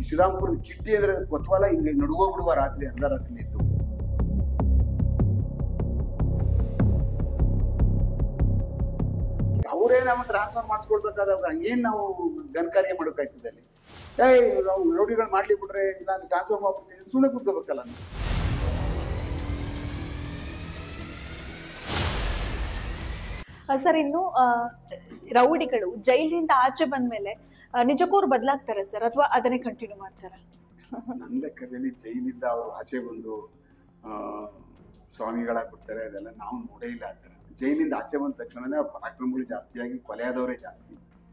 ಶ್ರೀರಾಮ್ಪುರದ ಕಿಟ್ಟಿ ಅಂದ್ರೆ ಕೊತ್ವಾಲ ಹಿಂಗೆ ನಡುಗೋಗ್ಬಿಡುವ ರಾತ್ರಿ ಅರ್ಧ ರಾತ್ರಿ ಇತ್ತು ಈಗ ಅವರೇ ನಮ್ಮ ಟ್ರಾನ್ಸ್ಫರ್ ಮಾಡಿಸ್ಕೊಳ್ಬೇಕಾದಾಗ ಏನ್ ನಾವು ಘನಕಾರ್ಯ ಮಾಡೋಕ್ಕಾಯ್ತದೆ ಅಲ್ಲಿ ಏಯ್ ನಾವು ರೌಡಿಗಳು ಮಾಡ್ಲಿ ಬಿಟ್ರೆ ಇಲ್ಲ ಟ್ರಾನ್ಸ್ಫರ್ ಮಾಡ್ಬಿಡ್ತೀವಿ ಸುಮ್ಮನೆ ಕೂತ್ಕೋಬೇಕಲ್ಲ ನಾವು ಸರ್ ಇನ್ನು ಆ, ರೌಡಿಗಳು ಜೈಲಿಂದ ಆಚೆ ಬಂದ್ಮೇಲೆ ಆ, ನಿಜಕ್ಕೂ ಅವ್ರು ಬದಲಾಗ್ತಾರೆ ಸರ್ ಅಥವಾ ಅದನ್ನೇ ಕಂಟಿನ್ಯೂ ಮಾಡ್ತಾರೆ ನನ್ನ ಲೆಕ್ಕದಲ್ಲಿ ಜೈಲಿಂದ ಅವರು ಆಚೆ ಬಂದು ಆ, ಸ್ವಾಮಿಗಳಾಗ್ಬಿಡ್ತಾರೆ ಅದೆಲ್ಲ ನಾವು ನೋಡೇ ಇಲ್ಲ ಆ ಥರ ಜೈಲಿಂದ ಆಚೆ ಬಂದ ತಕ್ಷಣನೇ ಅವ್ರ ಪರಾಕ್ರಮಗಳು ಜಾಸ್ತಿಯಾಗಿ ಕೊಲೆ ಆದವರೇ ಜಾಸ್ತಿ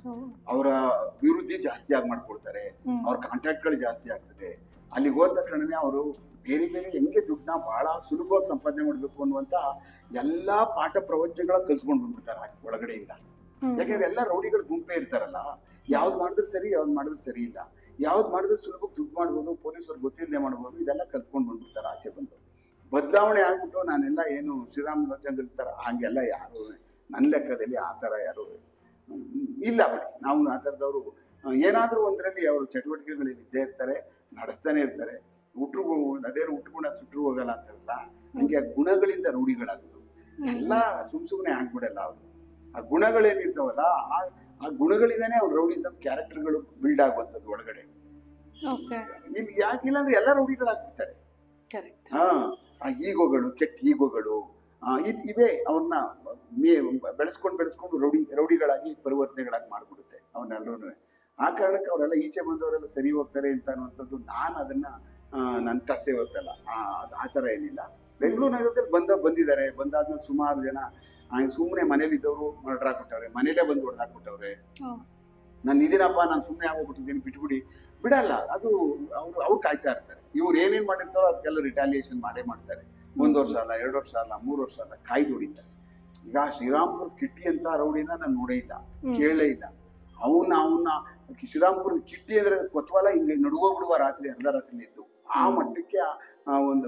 ಅವರ ಅಭಿವೃದ್ಧಿ ಜಾಸ್ತಿ ಆಗಿ ಮಾಡ್ಕೊಳ್ತಾರೆ ಅವ್ರ ಕಾಂಟ್ಯಾಕ್ಟ್ಗಳು ಜಾಸ್ತಿ ಆಗ್ತದೆ ಅಲ್ಲಿಗೆ ಹೋದ ತಕ್ಷಣನೇ ಅವರು ಬೇರೆ ಬೇರೆ ಹೆಂಗೆ ದುಡ್ಡನ್ನ ಬಹಳ ಸುಲಭವಾಗಿ ಸಂಪಾದನೆ ಮಾಡಬೇಕು ಅನ್ನುವಂತ ಎಲ್ಲಾ ಪಾಠ ಪ್ರವಚನಗಳ ಕಲ್ತ್ಕೊಂಡು ಬಂದ್ಬಿಡ್ತಾರೆ ಆ ಒಳಗಡೆಯಿಂದ ಯಾಕಂದ್ರೆ ಎಲ್ಲ ರೌಡಿಗಳು ಗುಂಪೇ ಇರ್ತಾರಲ್ಲ ಯಾವ್ದು ಮಾಡಿದ್ರೆ ಸರಿ ಯಾವ್ದು ಮಾಡಿದ್ರೆ ಸರಿ ಇಲ್ಲ ಯಾವ್ದು ಮಾಡಿದ್ರೆ ಸುಲಭವಾಗಿ ದುಡ್ಡು ಮಾಡ್ಬೋದು ಪೊಲೀಸರು ಗೊತ್ತಿಲ್ಲದೆ ಮಾಡ್ಬೋದು ಇದೆಲ್ಲ ಕಲ್ತ್ಕೊಂಡು ಬಂದ್ಬಿಡ್ತಾರೆ ಆಚೆ ಬಂದು ಬದಲಾವಣೆ ಆಗ್ಬಿಟ್ಟು ನಾನೆಲ್ಲ ಏನು ಶ್ರೀರಾಮಚಂದ್ರ ತರ ಹಂಗೆಲ್ಲ ಯಾರು ನನ್ನ ಲೆಕ್ಕದಲ್ಲಿ ಆ ಥರ ಯಾರು ಹ್ಮ್, ಇಲ್ಲ ಬಿಡಿ ನಾವು ಆ ಥರದವರು ಏನಾದರೂ ಒಂದರಲ್ಲಿ ಅವರು ಚಟುವಟಿಕೆಗಳಲ್ಲಿ ಇದ್ದೇ ಇರ್ತಾರೆ ನಡೆಸ್ತಾನೆ ಇರ್ತಾರೆ ಹುಟ್ರು ಅದೇನು ಹುಟ್ಟುಗುಣ ಸುಟ್ಟರು ಹೋಗಲ್ಲ ಅಂತಾರಲ್ಲ ಹಂಗೆ ಆ ಗುಣಗಳಿಂದ ರೂಢಿಗಳಾಗೋದು ಎಲ್ಲ ಸುಮ್ ಸುಮ್ಮನೆ ಆಗ್ಬಿಡಲ್ಲ ಅವರು ಆ ಗುಣಗಳೇನಿರ್ತಾವಲ್ಲ ಆ ಆ ಗುಣಗಳಿಂದನೇ ಅವ್ರ ರೌಡಿಸಮ್ ಕ್ಯಾರೆಕ್ಟರ್ಗಳು ಬಿಲ್ಡ್ ಆಗುವಂಥದ್ದು ಒಳಗಡೆ ಓಕೆ ಇಲ್ಲಿ ಯಾಕಿಲ್ಲ ಅಂದ್ರೆ ಎಲ್ಲ ರೌಡಿಗಳಾಗ್ಬಿಡ್ತಾರೆ ಕರೆಕ್ಟ್ ಹಾ ಆ ಈಗೋಗಳು ಕೆಟ್ಟ ಈಗೋಗಳು ಆ, ಇದ್ ಇವೆ ಅವ್ರನ್ನ ಮೇ ಬೆಳೆಸ್ಕೊಂಡು ಬೆಳೆಸ್ಕೊಂಡು ರೌಡಿ ರೌಡಿಗಳಾಗಿ ಪರಿವರ್ತನೆಗಳಾಗಿ ಮಾಡ್ಬಿಡುತ್ತೆ ಅವನ್ನೆಲ್ಲರೂ ಆ ಕಾರಣಕ್ಕೆ ಅವರೆಲ್ಲ ಈಚೆ ಬಂದವರೆಲ್ಲ ಸರಿ ಹೋಗ್ತಾರೆ ಅಂತ ಅನ್ನುವಂಥದ್ದು ನಾನು ಅದನ್ನ ಆ, ನನ್ನ ಟಸೆ ಹೋಗ್ತಲ್ಲ ಆ ಅದ್- ಆ ಥರ ಏನಿಲ್ಲ ಬೆಂಗಳೂರು ನಗರದಲ್ಲಿ ಬಂದ ಬಂದಿದ್ದಾರೆ ಬಂದಾದ್ಮೇಲೆ ಸುಮಾರು ಜನ ಸುಮ್ಮನೆ ಮನೇಲಿ ಇದ್ದವರು ಮರ್ಡರ್ ಹಾಕ್ಬಿಟ್ಟವ್ರೆ ಮನೇಲೇ ಬಂದು ಹೊಡೆದಾಕ್ಬಿಟ್ಟವ್ರೆ ಹ್ಮ್. ನಾನು ಇದೀನಪ್ಪ ನಾನು ಸುಮ್ಮನೆ ಆಗೋಗ್ಬಿಟ್ಟಿದ್ದೀನಿ ಬಿಟ್ಬಿಡಿ ಬಿಡಲ್ಲ ಅದು ಅವ್ರು ಅವ್ರು ಕಾಯ್ತಾ ಇರ್ತಾರೆ ಇವ್ರು ಏನೇನ್ ಮಾಡಿರ್ತಾರೋ ಅದಕ್ಕೆಲ್ಲ ರಿಟಾಲಿಯೇಷನ್ ಮಾಡೇ ಮಾಡ್ತಾರೆ ಒಂದ್ ವರ್ಷ ಅಲ್ಲ ಎರಡು ವರ್ಷ ಅಲ್ಲ ಮೂರು ವರ್ಷ ಅಲ್ಲ ಕಾಯ್ದು ಹೊಡಿತಾರೆ ಈಗ ಶ್ರೀರಾಮ್ಪುರದ ಕಿಟ್ಟಿ ಅಂತ ರೌಡಿನ ನಾನು ನೋಡೇ ಇಲ್ಲ ಕೇಳೇ ಇಲ್ಲ ಅವನ್ನ ಅವನ್ನ ಶ್ರೀರಾಮ್ಪುರದ ಕಿಟ್ಟಿ ಅಂದ್ರೆ ಕೊತ್ವಾಲ ಹಿಂಗೆ ನಡುಗೋಗ್ಬಿಡುವ ರಾತ್ರಿ ಅರ್ಧ ರಾತ್ರಿ ಇತ್ತು ಆ ಹ್ಮ್. ಮಟ್ಟಕ್ಕೆ ಆ- ಆ ಒಂದು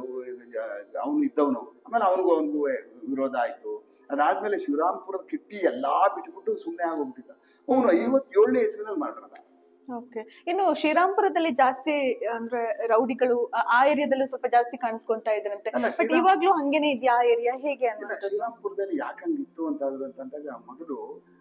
ಅವನು ಇದ್ದವನು ಆಮೇಲೆ ಅವನಿಗೂ ಅವನಿಗೂ ವಿರೋಧ ಆಯ್ತು ಅದಾದ್ಮೇಲೆ ಶಿವರಾಮ್ಪುರದ ಕಿಟ್ಟಿ ಎಲ್ಲಾ ಬಿಟ್ಬಿಟ್ಟು ಸುಮ್ಮನೆ ಆಗೋಗ್ಬಿಟ್ಟಿದ್ದ ಅವನು ಹ್ಮ್. ಐವತ್ತೇಳನೇ ಇಸ್ವಿನಲ್ಲಿ ಮಾಡ್ರದ ಓಕೆ ಇನ್ನು ಶ್ರೀರಾಮ್ಪುರದಲ್ಲಿ ಜಾಸ್ತಿ ಅಂದ್ರೆ ರೌಡಿಗಳು ಆ- ಆ ಏರಿಯಾದಲ್ಲೂ ಸ್ವಲ್ಪ ಜಾಸ್ತಿ ಕಾಣಿಸ್ಕೊಂತಾ ಇದ್ರಂತೆ ಅಲ್ಲ ಬಟ್ ಶ್ರೀರಾಮ್ ಇವಾಗ್ಲೂ ಹಂಗೇನೆ ಇದೆಯಾ ಆ ಏರಿಯಾ ಹೇಗೆ ಇಲ್ಲ, ಅನ್ನೋದು ಶ್ರೀರಾಮ್ಪುರದಲ್ಲಿ ಯಾಕೆ ಹಂಗಿತ್ತು ಅಂತಾದ್ರು ಅಂತಂದಾಗ ಮೊದಲು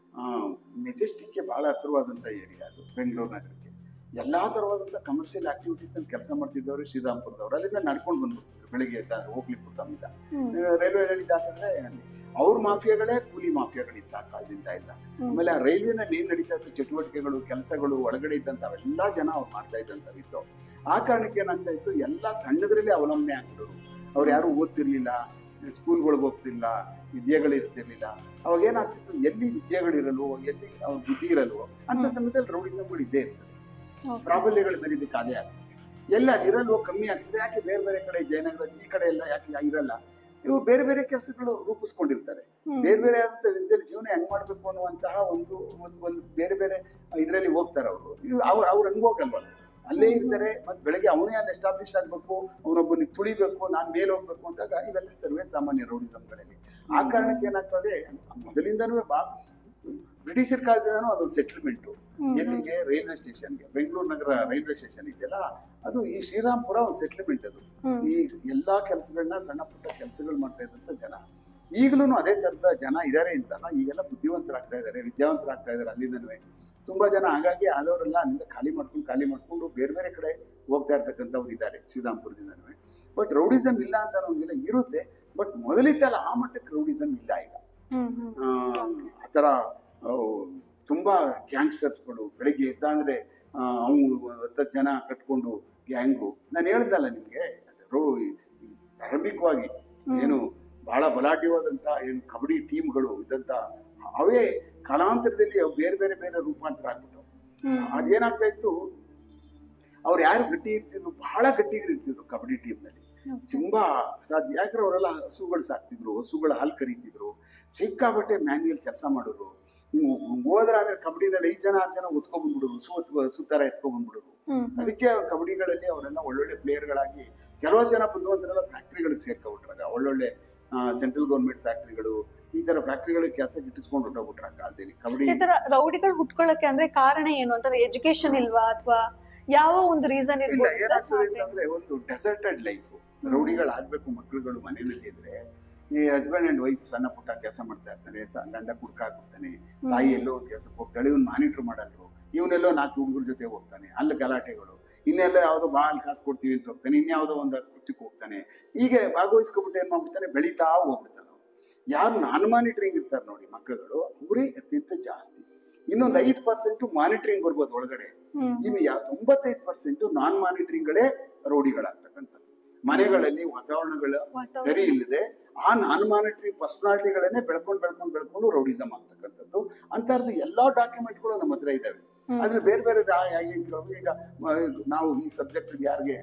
ಮೆಜೆಸ್ಟಿಕ್ಗೆ ಬಹಳ ಹತ್ತಿರವಾದಂಥ ಏರಿಯಾ ಅದು ಬೆಂಗಳೂರು ನಗರಕ್ಕೆ ಎಲ್ಲಾ ತರವಾದಂಥ ಕಮರ್ಷಿಯಲ್ ಆಕ್ಟಿವಿಟೀಸ್ ಅಲ್ಲಿ ಕೆಲಸ ಮಾಡ್ತಿದ್ದವರು ಶ್ರೀರಾಮ್ಪುರದವ್ರು ಅಲ್ಲಿಂದ ನಡ್ಕೊಂಡು ಬಂದ್ಬಿಡ್ತಾರೆ ಬೆಳಿಗ್ಗೆ ಎದ್ದ ಹೋಗ್ಲಿಕ್ಕೆ ತಮ್ಮಿಂದ ಹ್ಮ್. ರೈಲ್ವೆ ಅಲ್ಲಿ ದಾಟಿದ್ರೆ ಅವ್ರ ಮಾಫಿಯಾಗಳೇ ಕೂಲಿ ಮಾಫಿಯಾಗಳಿದ್ದ ಆ ಕಾಲದಿಂದ ಇಲ್ಲ ಹ್ಮ್. ಆಮೇಲೆ ಆ ರೈಲ್ವೆನಲ್ಲಿ ಏನ್ ನಡೀತಾ ಇತ್ತು ಚಟುವಟಿಕೆಗಳು ಕೆಲಸಗಳು ಒಳಗಡೆ ಇದ್ದಂಥವೆಲ್ಲ ಜನ ಅವ್ರು ಮಾಡ್ತಾ ಇದ್ದಂಥವಿತ್ತು ಆ ಕಾರಣಕ್ಕೆ ಏನಾಗ್ತಾ ಇತ್ತು ಎಲ್ಲ ಸಣ್ಣದ್ರಲ್ಲಿ ಅವಲಂಬನೆ ಆಗ್ಬಿಡೋರು ಅವ್ರು ಯಾರು ಓದ್ತಿರ್ಲಿಲ್ಲ ಸ್ಕೂಲ್ಗಳಿಗೆ ಹೋಗ್ತಿಲ್ಲ ವಿದ್ಯೆಗಳಿರ್ತಿರ್ಲಿಲ್ಲ ಅವಾಗ ಏನಾಗ್ತಿತ್ತು ಎಲ್ಲಿ ವಿದ್ಯೆಗಳಿರಲ್ವೋ ಎಲ್ಲಿ ಅವ್ರ ಬುದ್ಧಿ ಇರಲ್ವೋ ಅಂತ ಹ್ಮ್. ಸಮಯದಲ್ಲಿ ರೌಡಿಸಮ್ಗಳು ಇದ್ದೇ ಇರ್ತದೆ Okay. ಪ್ರಾಬಲ್ಯಗಳು ಬೆರೀಲಿಕ್ಕೆ ಅದೇ ಆಗ್ತದೆ ಎಲ್ಲ ಇರಲ್ವೋ ಕಮ್ಮಿ ಆಗ್ತದೆ ಯಾಕೆ ಬೇರೆ ಬೇರೆ ಕಡೆ ಜಯನಗರ ಈ ಕಡೆ ಎಲ್ಲ ಯಾಕೆ ಇರಲ್ಲ ಇವ್ರು ಬೇರೆ ಬೇರೆ ಕೆಲಸಗಳು ರೂಪಿಸ್ಕೊಂಡಿರ್ತಾರೆ ಹ್ಮ್. ಬೇರೆ ಬೇರೆ ಆದಂತ ರೀತಿಯಲ್ಲಿ ಜೀವನ ಹೆಂಗ್ ಮಾಡ್ಬೇಕು ಅನ್ನುವಂತಹ ಒಂದು ಒಂದು ಒಂದು ಬೇರೆ ಬೇರೆ ಇದರಲ್ಲಿ ಹೋಗ್ತಾರೆ ಅವರು ಅವ್ರು ಅವ್ರು ಹಂಗ್ ಹೋಗಲ್ವಲ್ಲ ಅಲ್ಲೇ ಇರ್ತಾರೆ ಮತ್ತೆ ಬೆಳಗ್ಗೆ ಅವನೇ ಅಲ್ಲಿ ಎಸ್ಟಾಬ್ಲಿಷ್ ಆಗ್ಬೇಕು ಅವನೊಬ್ಬನಿಗೆ ತುಳಿಬೇಕು ನಾನು ಮೇಲೆ ಹೋಗ್ಬೇಕು ಅಂದಾಗ ಇವೆಲ್ಲ ಸರ್ವೇ ಸಾಮಾನ್ಯ ರೌಡಿಸಮ್ಗಳಲ್ಲಿ ಆ ಕಾರಣಕ್ಕೆ ಏನಾಗ್ತದೆ ಮೊದಲಿಂದನೂ ಬಾ ಬ್ರಿಟಿಷರ್ ಕಾಲದಿಂದನೂ ಅದೊಂದು ಸೆಟಲ್ಮೆಂಟು ಹ್ಮ್. ಎಲ್ಲಿಗೆ ರೈಲ್ವೆ ಸ್ಟೇಷನ್ಗೆ ಬೆಂಗಳೂರು ನಗರ ರೈಲ್ವೆ ಸ್ಟೇಷನ್ ಇದೆಯಲ್ಲ ಅದು ಈ ಶ್ರೀರಾಮ್ಪುರ ಒಂದು ಸೆಟಲ್ಮೆಂಟ್ ಅದು ಹ್ಮ್. ಈ ಎಲ್ಲಾ ಕೆಲಸಗಳನ್ನ ಸಣ್ಣ ಪುಟ್ಟ ಕೆಲಸಗಳು ಮಾಡ್ತಾ ಇದ್ದಂತ ಜನ ಈಗಲೂ ಅದೇ ತರದ ಜನ ಇದಾರೆ ಅಂತಲ್ಲ ಈಗೆಲ್ಲ ಬುದ್ಧಿವಂತರಾಗ್ತಾ ಇದಾರೆ ವಿದ್ಯಾವಂತರಾಗ್ತಾ ಇದಾರೆ ಅಲ್ಲಿಂದನೂ ತುಂಬಾ ಜನ ಹಾಗಾಗಿ ಆದವರೆಲ್ಲ ಅಲ್ಲಿಂದ ಖಾಲಿ ಮಾಡ್ಕೊಂಡು ಖಾಲಿ ಮಾಡ್ಕೊಂಡು ಬೇರೆ ಬೇರೆ ಕಡೆ ಹೋಗ್ತಾ ಇರ್ತಕ್ಕಂಥವ್ರು ಇದ್ದಾರೆ ಶ್ರೀರಾಮ್ಪುರದಿಂದನೂ ಬಟ್ ರೌಡಿಸಮ್ ಇಲ್ಲ ಅಂತ ಅನ್ನೋಂಗಿಲ್ಲ ಇರುತ್ತೆ ಬಟ್ ಮೊದಲಿತ್ತಲ್ಲ ಆ ಮಟ್ಟಕ್ಕೆ ರೌಡಿಸಮ್ ಇಲ್ಲ ಈಗ ಹ್ಮ್, ಹ್ಮ್. ಆ, ಆ ಥರ ಆ, ತುಂಬಾ ಗ್ಯಾಂಗ್ಸ್ಟರ್ಸ್ಗಳು ಬೆಳಿಗ್ಗೆ ಎದ್ದಂದ್ರೆ ಅವನು ಹತ್ತು ಜನ ಕಟ್ಕೊಂಡು ಗ್ಯಾಂಗು ನಾನು ಹೇಳ್ದಲ್ಲ ನಿಮಗೆ ರೋ ಈ- ಈ ಪ್ರಾರಂಭಿಕವಾಗಿ ಹ್ಮ್. ಏನು ಬಹಳ ಬಲಾಢ್ಯವಾದಂಥ ಏನು ಕಬಡ್ಡಿ ಟೀಮ್ಗಳು ಇದ್ದಂಥ ಅವೇ ಕಾಲಾಂತರದಲ್ಲಿ ಅವು ಬೇರೆ ಬೇರೆ ಬೇರೆ ರೂಪಾಂತರ ಆಗ್ಬಿಟ್ಟು ಹ್ಮ್. ಅದೇನಾಗ್ತಾ ಇತ್ತು ಅವ್ರು ಯಾರು ಗಟ್ಟಿ ಇರ್ತಿದ್ರು ಬಹಳ ಗಟ್ಟಿಗಿರ್ತಿದ್ರು ಕಬಡ್ಡಿ ಟೀಮ್ನಲ್ಲಿ Okay. ತುಂಬಾ ಅಸಾಧ್ಯ ಯಾಕಂದ್ರೆ ಅವರೆಲ್ಲ ಹಸುಗಳು ಸಾಕ್ತಿದ್ರು ಹಸುಗಳ ಹಾಲು ಕರೀತಿದ್ರು ಸಿಕ್ಕಾಬಟ್ಟೆ ಮ್ಯಾನ್ಯಲ್ ಕೆಲಸ ಮಾಡೋರು ನೀವು ಹೋದ್ರಾದ್ರೆ ಕಬಡ್ಡಿನಲ್ಲಿ ಐದು ಜನ ಆರು ಜನ ಒತ್ಕೊಂಡ್ಬಂದ್ಬಿಡೋರು ಹಸು ಒತ್ಕೊ ಹಸು ಥರ ಎತ್ಕೊಂಡ್ಬಂದ್ಬಿಡೋರು ಹ್ಮ್, ಹ್ಮ್. ಅದಕ್ಕೆ ಅವ್ರು ಕಬಡ್ಡಿಗಳಲ್ಲಿ ಅವರೆಲ್ಲ ಒಳ್ಳೊಳ್ಳೆ ಪ್ಲೇಯರ್ಗಳಾಗಿ ಕೆಲವು ಜನ ಬುದ್ಧಿವಂತರೆಲ್ಲ ಫ್ಯಾಕ್ಟ್ರಿಗಳಿಗೆ ಸೇರ್ಕೊಬಿಟ್ರಾಗ ಒಳ್ಳೊಳ್ಳೆ ಸೆಂಟ್ರಲ್ ಗೌರ್ಮೆಂಟ್ ಫ್ಯಾಕ್ಟ್ರಿಗಳು ಈ ತರ ಫ್ಯಾಕ್ಟ್ರಿಗಳಿಗೆ ಕೆಲಸ ಗಿಟ್ಟಿಸ್ಕೊಂಡು ಹೊಟ್ಟೋಗ್ಬಿಟ್ರ ಕಾಲದಲ್ಲಿ ಕಬಡ್ಡಿ ಈ ತರ ರೌಡಿಗಳು ಹುಟ್ಕೊಳ್ಳಕ್ಕೆ ಅಂದ್ರೆ ಕಾರಣ ಏನು ಅಂತಂದ್ರೆ ಎಜುಕೇಶನ್ ಇಲ್ವಾ ಅಥವಾ ಯಾವ ಒಂದು ರೀಸನ್ ಇಲ್ಲ ಇರ್ಬೋದು ಏನಾಗ್ತದೆ ಸರ್ ಅಂತಂದ್ರೆ ಒಂದು ಡೆಸರ್ಟೆಡ್ ಲೈಫ್ ರೌಡಿಗಳಾಗ್ಬೇಕು ಮಕ್ಕಳುಗಳು ಮನೆಯಲ್ಲಿ ಇದ್ರೆ ಈ ಹಸ್ಬೆಂಡ್ ಅಂಡ್ ವೈಫ್ ಸಣ್ಣ ಪುಟ್ಟ ಕೆಲಸ ಮಾಡ್ತಾ ಇರ್ತಾರೆ ಸ- ಗಂಡ ಕುಡ್ಕ ಹಾಕ್ಬಿಡ್ತಾನೆ ತಾಯಿ ಎಲ್ಲೋ ಒಂದು ಕೆಲಸಕ್ಕೆ ಹೋಗ್ತಾಳೆ ಇವ್ನು ಮಾನಿಟರ್ ಮಾಡಲ್ರು ಇವನೆಲ್ಲೋ ನಾಲ್ಕು ಹುಡುಗರ ಜೊತೆ ಹೋಗ್ತಾನೆ ಅಲ್ಲಿ ಗಲಾಟೆಗಳು ಇನ್ನೆಲ್ಲ ಯಾವುದೋ ಬಾ ಅಲ್ಲಿ ಕಾಸು ಕೊಡ್ತೀವಿ ಅಂತ ಹೋಗ್ತಾನೆ ಇನ್ಯಾವುದೋ ಒಂದು ಕೃತ್ಯಕ್ಕೆ ಹೋಗ್ತಾನೆ ಹೀಗೆ ಭಾಗವಹಿಸ್ಕೊಬಿಟ್ಟು ಏನ್ ಮಾಡ್ಬಿಡ್ತಾನೆ ಬೆಳೀತಾ ಹೋಗ್ಬಿಡ್ತಾನೆ ಅವ್ನು. ಯಾರು ನಾನ್ ಮಾನಿಟರಿಂಗ್ ಇರ್ತಾರೆ ನೋಡಿ ಮಕ್ಕಳುಗಳು ಅವರೇ ಅತ್ಯಂತ ಜಾಸ್ತಿ ಇನ್ನೊಂದು ಐದು ಪರ್ಸೆಂಟ್ ಮಾನಿಟರಿಂಗ್ ಬರ್ಬೋದು ಒಳಗಡೆ ಇನ್ನು ಯಾ ತೊಂಬತ್ತೈದು ಪರ್ಸೆಂಟ್ ನಾನ್ ಮಾನಿಟರಿಂಗ್ಗಳೇ ರೌಡಿಗಳಾಗ್ತಕ್ಕಂಥದ್ದು ಮನೆಗಳಲ್ಲಿ ವಾತಾವರಣಗಳ ಸರಿ ಇಲ್ಲದೆ ಆ ನಾನ್ ಮಾನಿಟರಿಂಗ್ ಪರ್ಸನಾಲಿಟಿಗಳನ್ನೇ ಬೆಳ್ಕೊಂಡು ಬೆಳ್ಕೊಂಡು ಬೆಳ್ಕೊಂಡು ರೌಡಿಸಮ್ ಆಗ್ತಕ್ಕಂಥದ್ದು ಅಂತರ್ದು ಎಲ್ಲಾ ಡಾಕ್ಯುಮೆಂಟ್ಗಳು ನಮ್ಮ ಹತ್ರ ಇದಾವೆ ಆದ್ರೆ ಬೇರೆ ಬೇರೆ ರಾ- ಹೇಗೆ ಕೇಳೋದು ಈಗ ಆ, ನಾವು ಈ ಸಬ್ಜೆಕ್ಟ್ ಯಾರಿಗೆ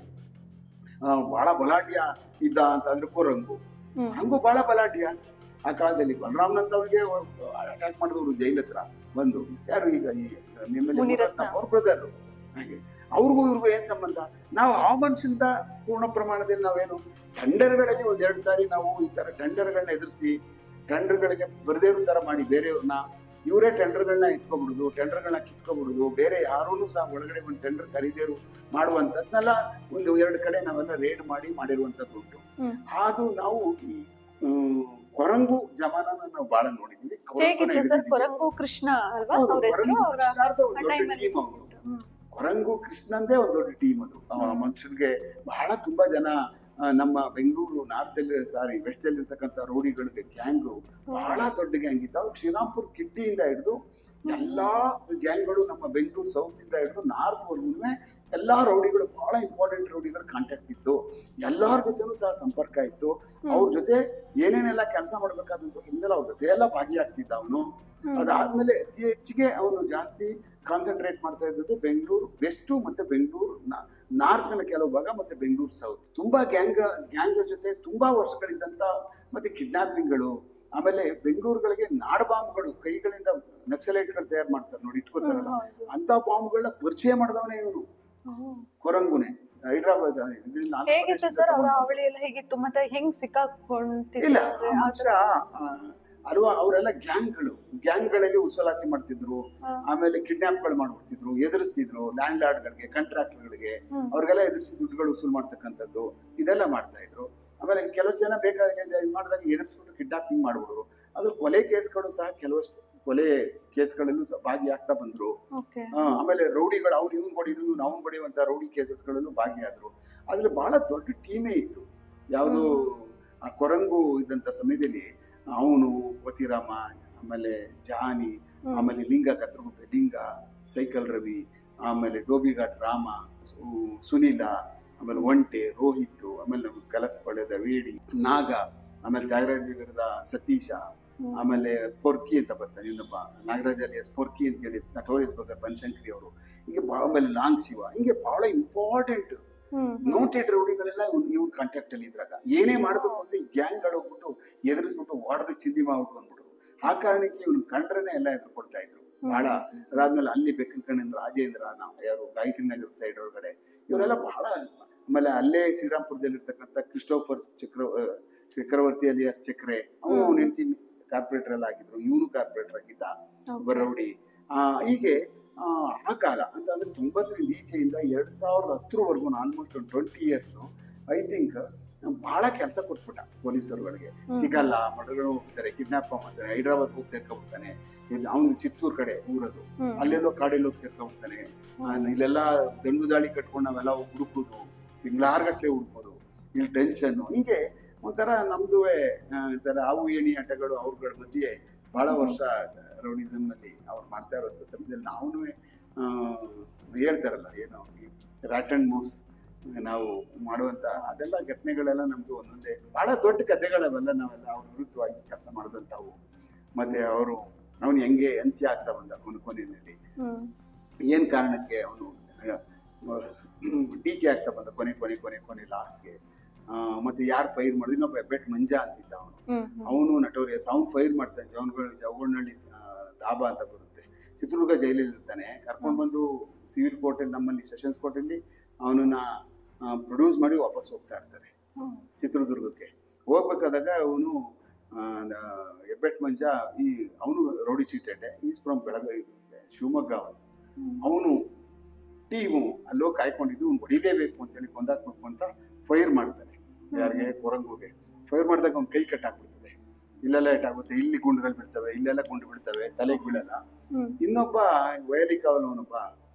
ಆ, ಬಹಳ ಬಲಾಢ್ಯ ಇದ್ದ ಅಂತ ಅಂದ್ರೆ ಕೊರಂಗು ಹಂಗೂ ಬಹಳ ಬಲಾಢ್ಯ ಆ ಕಾಲದಲ್ಲಿ ಬಲರಾಮ್ನಂತ ಅವ್ರಿಗೆ ಅಟ್ಯಾಕ್ ಮಾಡಿದವರು ಜೈಲ್ ಹತ್ರ ಬಂದು ಯಾರು ಈಗ ಈ ನಿಮ್ಮಲ್ಲಿ ಮುನಿರತ್ನ. ಅವ್ರ ಬ್ರದರ್ ಹಾಗೆ ಅವ್ರಿಗೂ ಇವ್ರಿಗೂ ಏನ್ ಸಂಬಂಧ ನಾವು ಆ ಮನುಷ್ಯಂದ ಪೂರ್ಣ ಪ್ರಮಾಣದಲ್ಲಿ ನಾವೇನು ಟೆಂಡರ್ಗಳಲ್ಲಿ ಒಂದೆರಡು ಸಾರಿ ನಾವು ಈ ತರ ಟೆಂಡರ್ಗಳನ್ನ ಎದುರಿಸಿ ಟೆಂಡರ್ಗಳಿಗೆ ಬರದೇ ಇರೋ ತರ ಮಾಡಿ ಬೇರೆಯವ್ರನ್ನ ಇವರೇ ಟೆಂಡರ್ಗಳನ್ನ ಎತ್ಕೊಬಿಡುದು ಟೆಂಡರ್ಗಳನ್ನ ಕಿತ್ಕೊಬಿಡುದು ಬೇರೆ ಯಾರೂ ಸಹ ಒಳಗಡೆ ಒಂದು ಟೆಂಡರ್ ಕರೀದೇರು ಮಾಡುವಂಥದ್ನೆಲ್ಲ ಒಂದು ಎರಡು ಕಡೆ ನಾವೆಲ್ಲ ರೇಡ್ ಮಾಡಿ ಮಾಡಿರುವಂಥದ್ದು ಉಂಟು ಹ್ಮ್. ಅದು ನಾವು ಈ ಹ್ಮ್, ಕೊರಂಗು ಜಮಾನನ ನಾವು ಬಹಳ ನೋಡಿದೀವಿ ಕೊರಂಗುನ ಹೇಗಿತ್ತು ಸರ್ ಹಿಡಿದಿದ್ದೀವಿ. ಕೊರಂಗು ಕೃಷ್ಣ ಅಲ್ವಾ ಹೌದು, ಅವ್ರ ಹೆಸರು ಕೊರಂಗು ಅವರ ಕೃಷ್ಣಾರ್ಧ ಒಂದು ದೊಡ್ಡ ಟೈಮಲ್ಲಿ ಟೀಮ್ ಅವರು ಕೊರಂಗು ಕೃಷ್ಣಂದೇ ಒಂದು ದೊಡ್ಡ ಟೀಮ್ ಅದು ಆ ಹ್ಮ್. ಮನುಷ್ಯನಿಗೆ ಬಹಳ ತುಂಬಾ ಜನ ಆ, ನಮ್ಮ ಬೆಂಗಳೂರು ನಾರ್ತ್ ಅಲ್ಲಿ ಸಾರಿ ವೆಸ್ಟ್ ಅಲ್ಲಿ ಇರ್ತಕ್ಕಂಥ ರೌಡಿಗಳಿಗೆ ಗ್ಯಾಂಗು ಬಹಳ ದೊಡ್ಡ ಗ್ಯಾಂಗ್ ಇತ್ತು ಅವ್ರು ಶ್ರೀರಾಮ್ಪುರ್ ಕಿಟ್ಟಿಯಿಂದ ಹಿಡಿದು ಎಲ್ಲಾ ಗ್ಯಾಂಗ್ಗಳು ನಮ್ಮ ಬೆಂಗಳೂರು ಸೌತ್ ಇಂದ ಹಿಡಿದು ನಾರ್ತ್ ವರ್ಗು ಎಲ್ಲಾ ರೌಡಿಗಳು ಬಹಳ ಇಂಪಾರ್ಟೆಂಟ್ ರೌಡಿಗಳು ಕಾಂಟ್ಯಾಕ್ಟ್ ಇತ್ತು ಎಲ್ಲಾರ ಜೊತೆನೂ ಸಹ ಸಂಪರ್ಕ ಇತ್ತು ಅವ್ರ ಜೊತೆ ಏನೇನೆಲ್ಲ ಕೆಲಸ ಮಾಡ್ಬೇಕಾದಂತ ಸಮಯದಲ್ಲಿ ಅವ್ರ ಜೊತೆ ಎಲ್ಲ ಭಾಗಿಯಾಗ್ತಿದ್ದ ಅವನು ಅದಾದ್ಮೇಲೆ ಅತಿ ಹೆಚ್ಚಿಗೆ ಅವನು ಜಾಸ್ತಿ ಕಾನ್ಸಂಟ್ರೇಟ್ ಮಾಡ್ತಾ ಇದ್ದದ್ದು ಬೆಂಗಳೂರು ವೆಸ್ಟು ಮತ್ತೆ ಬೆಂಗಳೂರು ನಾರ್ತ್ನ ಕೆಲವು ಭಾಗ ಮತ್ತೆ ಬೆಂಗಳೂರು ಸೌತ್ ತುಂಬಾ ಗ್ಯಾಂಗ್ ಗ್ಯಾಂಗ್ ಜೊತೆ ತುಂಬಾ ವರ್ಷಗಳಿದ್ದಂತ ಮತ್ತೆ ಕಿಡ್ನಾಪಿಂಗ್ಗಳು ಆಮೇಲೆ ಬೆಂಗಳೂರುಗಳಿಗೆ ನಾಡ್ ಬಾಂಬ್ಗಳು ಕೈಗಳಿಂದ ನಕ್ಸಲೈಟ್ಗಳು ತಯಾರು ಮಾಡ್ತಾರೆ ನೋಡಿ ಇಟ್ಕೋತಾರಲ್ಲ ಅಂತ ಬಾಂಬ್ಗಳನ್ನ ಪರಿಚಯ ಮಾಡಿದವನೇ ಇವನು ಕೊರಂಗುನೆ ಹೈದ್ರಾಬಾದ್ ಇದ್ರಲ್ಲಿ ನಾಲ್ಕು ಹೇಗಿತ್ತು ಪ್ರದೇಶದಿಂದ ಸರ್ ಅವರ ತಗೊಂಡು- ಅವಳಿ ಎಲ್ಲ ಹೇಗಿತ್ತು ಮತ್ತೆ ಹೆಂಗ್ ಸಿಕ್ಕಾಕೊಂತಿದ್ರು ಇಲ್ಲ ಅಂದ್ರೆ ಆ ಆ ಮನುಷ್ಯ ಆ, ಅಲ್ವಾ ಅವರೆಲ್ಲ ಗ್ಯಾಂಗ್ಗಳು ಗ್ಯಾಂಗ್ಗಳಲ್ಲಿ ಉಸಲಾತಿ ಮಾಡ್ತಿದ್ರು ಹಾ. ಆಮೇಲೆ ಕಿಡ್ನಾಪ್ಗಳು ಮಾಡ್ಬಿಡ್ತಿದ್ರು ಎದುರಿಸ್ತಿದ್ರು ಲ್ಯಾಂಡ್ ಲಾರ್ಡ್ಗಳಿಗೆ ಕಾಂಟ್ರಾಕ್ಟರ್ಗಳಿಗೆ ಹ್ಮ್. ಅವ್ರಿಗೆಲ್ಲ ಎದುರಿಸಿ ದುಡ್ಡುಗಳು ವಸೂಲು ಮಾಡ್ತಕ್ಕಂಥದ್ದು ಇದೆಲ್ಲ ಮಾಡ್ತಾ ಇದ್ರು ಆಮೇಲೆ ಕೆಲವು ಜನ ಬೇಕಾದ ಇದು ಮಾಡಿದಾಗ ಎದುರಿಸ್ಬಿಟ್ಟು ಕಿಡ್ನಾಪಿಂಗ್ ಮಾಡ್ಬಿಡ್ರು ಅದ್ರ ಕೊಲೆ ಕೇಸ್ಗಳು ಸಹ ಕೆಲವಷ್ಟು ಕೊಲೆ ಕೇಸ್ಗಳಲ್ಲೂ ಸಹ ಭಾಗಿಯಾಗ್ತಾ ಬಂದ್ರು Okay. ಆ, ಆಮೇಲೆ ರೌಡಿಗಳು ಅವ್ನು ಇವ್ನು ಹೊಡಿದ್ರು ಇವ್ನು ಅವ್ನು ಹೊಡೆಯುವಂತ ರೌಡಿ ಕೇಸಸ್ಗಳಲ್ಲೂ ಭಾಗಿಯಾದ್ರು ಅದ್ರಲ್ಲಿ ಬಹಳ ದೊಡ್ಡ ಟೀಮೇ ಇತ್ತು ಯಾವುದು ಆ ಕೊರಂಗು ಇದ್ದಂತ ಸಮಯದಲ್ಲಿ ಅವನು ಪತಿರಾಮ ಆಮೇಲೆ ಜಾನಿ ಹ್ಮ್. ಆಮೇಲೆ ಲಿಂಗ ಕತ್ರಗುಪ್ಪೆ ಲಿಂಗ ಸೈಕಲ್ ರವಿ ಆಮೇಲೆ ಡೋಬಿಘಾಟ್ ರಾಮ ಸು- ಸುನೀಲ ಆಮೇಲೆ ಒಂಟೆ ರೋಹಿತ್ ಆಮೇಲೆ ನಮ್ಮ ಕಲಸ ಪಡೆದ ವೇಡಿ ನಾಗ ಆಮೇಲೆ ತ್ಯಾಗರಾಜನಗರದ ಸತೀಶ ಹ್ಮ್. ಆಮೇಲೆ ಪೊರ್ಕಿ ಅಂತ ಬರ್ತಾನೆ ಇನ್ನೊಬ್ಬ ನಾಗರಾಜ ಅಲಿಯಸ್ ಪೊರ್ಕಿ ಅಂತ ಹೇಳಿ ನಟೋರಿಯಸ್ ಬಗ್ಗೆ ಬನಶಂಕರಿ ಅವರು ಹೀಗೆ ಬಹಳ ಆಮೇಲೆ ಲಾಂಗ್ ಶಿವ ಹಿಂಗೆ ಬಹಳ ಇಂಪಾರ್ಟೆಂಟ್ ಹ್ಮ್, ಹ್ಮ್. ನೋಟೆಡ್ ರೌಡಿಗಳೆಲ್ಲ ಇವ್ನ ಕಾಂಟ್ಯಾಕ್ಟ್ ಅಲ್ಲಿ ಇದ್ರಾಗ ಏನೇ ಮಾಡ್ಬೇಕು ಅಂದ್ರೆ ಈ ಗ್ಯಾಂಗ್ಗಳು ಹೋಗ್ಬಿಟ್ಟು ಎದುರಿಸ್ಬಿಟ್ಟು ವಾಡದ ಚಿಂದಿ ಮಾಡ್ಬಿಟ್ಟು ಬಂದ್ಬಿಡು ಆ ಕಾರಣಕ್ಕೆ ಇವ್ನು ಕಂಡ್ರನೆ ಎಲ್ಲ ಎದುರು ಕೊಡ್ತಾ ಇದ್ರು ಬಹಳ ಅದಾದ್ಮೇಲೆ ಅಲ್ಲಿ ಬೆಕ್ಕನ ಕಣ್ಣಿಂದ ರಾಜೇಂದ್ರ ನಾವು ಯಾರು ಗಾಯತ್ರಿ ನಗರ ಸೈಡ್ ಒಳಗಡೆ ಇವರೆಲ್ಲ ಬಹಳ ಆಮೇಲೆ ಅಲ್ಲೇ ಶ್ರೀರಾಮ್ಪುರದಲ್ಲಿ ಇರ್ತಕ್ಕಂಥ ಕ್ರಿಸ್ಟೋಫರ್ ಚಕ್ರ ಆ, ಚಕ್ರವರ್ತಿ ಅಲಿಯಾಸ್ ಚಕ್ರೆ ಅವನು ಹ್ಮ್. ನೆಂಟಿ ಕಾರ್ಪೊರೇಟರ್ ಎಲ್ಲ ಆಗಿದ್ರು ಇವನು ಕಾರ್ಪೊರೇಟರ್ ಆಗಿದ್ದ Okay. ಒಬ್ಬ ರೌಡಿ ಆ, ಹೀಗೆ ಆ, ಆ ಕಾಲ ಅಂತ ಅಂದ್ರೆ ತೊಂಬತ್ತರಿಂದ ಈಚೆಯಿಂದ ಎರಡ್ ಸಾವಿರದ ಹತ್ತರವರೆಗೂ ಆಲ್ಮೋಸ್ಟ್ ಒಂದು ಟ್ವೆಂಟಿ ಇಯರ್ಸ್ ಐ ಥಿಂಕ್ ಬಹಳ ಕೆಲಸ ಕೊಟ್ಬಿಟ್ಟ ಪೊಲೀಸರುಗಳಿಗೆ ಹ್ಮ್. ಸಿಗಲ್ಲ ಮಡಗಳು ಹೋಗ್ತಾರೆ ಕಿಡ್ನಾಪ್ ಮಾಡ್ತಾರೆ ಹೈದ್ರಾಬಾದ್ ಹೋಗಿ ಸೇರ್ಕೊಂಡ್ಬಿಡ್ತಾನೆ ಅವನು ಚಿತ್ತೂರ್ ಕಡೆ ಊರದು ಹ್ಮ್. ಅಲ್ಲೆಲ್ಲೋ ಕಾಡೆಲ್ಲ ಹೋಗಿ ಸೇರ್ಕೊಂಡ್ಬಿಡ್ತಾನೆ ಆ, ಇಲ್ಲೆಲ್ಲ ದಂಡು ದಾಳಿ ಕಟ್ಕೊಂಡು ನಾವೆಲ್ಲ ಹೋಗಿ ಹುಡುಕೋದು ತಿಂಗಳಾರ್ಗಟ್ಲೆ ಹುಡುಕೋದು ಇಲ್ಲಿ ಟೆನ್ಷನ್ ಹೀಗೆ ಒಂಥರ ನಮ್ದು ತರ ಹಾವು ಏಣಿ ಆಟಗಳು ಅವ್ರಗಳ ಮಧ್ಯೆ ಬಹಳ ವರ್ಷ ರೌಡಿಸಮ್ ಅಲ್ಲಿ ಅವ್ರು ಮಾಡ್ತಾ ಇರುವಂತ ಸಮಯದಲ್ಲಿ ನಾವು ಹೇಳ್ತಾರಲ್ಲ ಏನೋ ರ್ಯಾಟ್ ಅಂಡ್ ಮೂಸ್ ನಾವು ಮಾಡುವಂತ ಅದೆಲ್ಲ ಘಟನೆಗಳೆಲ್ಲ ನಮ್ಗೆ ಒಂದೊಂದೇ ಬಹಳ ದೊಡ್ಡ ಕಥೆಗಳವೆಲ್ಲ ನಾವೆಲ್ಲ ಅವ್ರ ವಿರುದ್ಧವಾಗಿ ಕೆಲಸ ಮಾಡಿದಂಥವು ಮತ್ತೆ ಅವರು ಅವನು ಹೆಂಗೆ ಅಂತ್ಯ ಆಗ್ತಾ ಬಂದ ಕೊನೆ ಕೊನೆಯಲ್ಲಿ ಹ್ಮ್. ಏನ್ ಕಾರಣಕ್ಕೆ ಅವನು ಟೀಕೆ ಆಗ್ತಾ ಬಂದ ಕೊನೆ ಕೊನೆ ಕೊನೆ ಕೊನೆ ಲಾಸ್ಟ್ಗೆ ಮತ್ತೆ ಯಾರು ಫೈರ್ ಮಾಡಿದ್ರು ಇನ್ನೊಬ್ಬ ಹೆಬ್ಬೆಟ್ ಮಂಜ ಅಂತಿದ್ದ ಅವನು ಹ್ಮ್, ಹ್ಮ್. ಅವನು ನಟೋರಿಯಸ್ ಅವ್ನು ಫೈರ್ ಮಾಡ್ತಾನೆ ಜವನಗಳು ಜವಗಳ್ನಹಳ್ಳಿ ದಾಬಾ ಅಂತ ಬರುತ್ತೆ ಚಿತ್ರದುರ್ಗ ಜೈಲಲ್ಲಿ ಇರ್ತಾನೆ ಕರ್ಕೊಂಡು ಬಂದು ಸಿವಿಲ್ ಕೋರ್ಟಲ್ಲಿ ನಮ್ಮಲ್ಲಿ ಸೆಷನ್ಸ್ ಕೋರ್ಟಲ್ಲಿ ಅವನನ್ನ ಪ್ರೊಡ್ಯೂಸ್ ಮಾಡಿ ವಾಪಸ್ ಹೋಗ್ತಾ ಇರ್ತಾರೆ ಹ್ಮ್. ಚಿತ್ರದುರ್ಗಕ್ಕೆ ಹೋಗ್ಬೇಕಾದಾಗ ಅವನು ಹೆಬ್ಬೆಟ್ ಮಂಜ ಈ ಅವನು rowdy sheeted is from Belagavi Shivamogga ಅವನು ಹ್ಮ್. ಅವನು ಟೀಮು ಅಲ್ಲೋ ಕಾಯ್ಕೊಂಡಿದ್ದು ಅವ್ನು ಹೊಡಿಲೇಬೇಕು ಅಂತೇಳಿ ಕೊಂದಾಕ್ಬೇಕು ಅಂತ ಫೈರ್ ಮಾಡ್ತಾನೆ ಯಾರಿಗೆ ಕೊರಂಗುಗೆ ಫೈರ್ ಮಾಡಿದಾಗ ಅವ್ನ ಕೈ ಕಟ್ಟಾಕ್ಬಿಡ್ತದೆ ಇಲ್ಲೆಲ್ಲ ಏಟಾಗುತ್ತೆ ಇಲ್ಲಿ ಗುಂಡುಗಳು ಬೀಳ್ತವೆ ಇಲ್ಲೆಲ್ಲ ಗುಂಡು ಬೀಳ್ತವೆ ತಲೆಗೆ ಬೀಳಲ್ಲ ಹ್ಮ್ ಇನ್ನೊಬ್ಬ ವಯಲಿಕಾವಲವನೊಬ್ಬ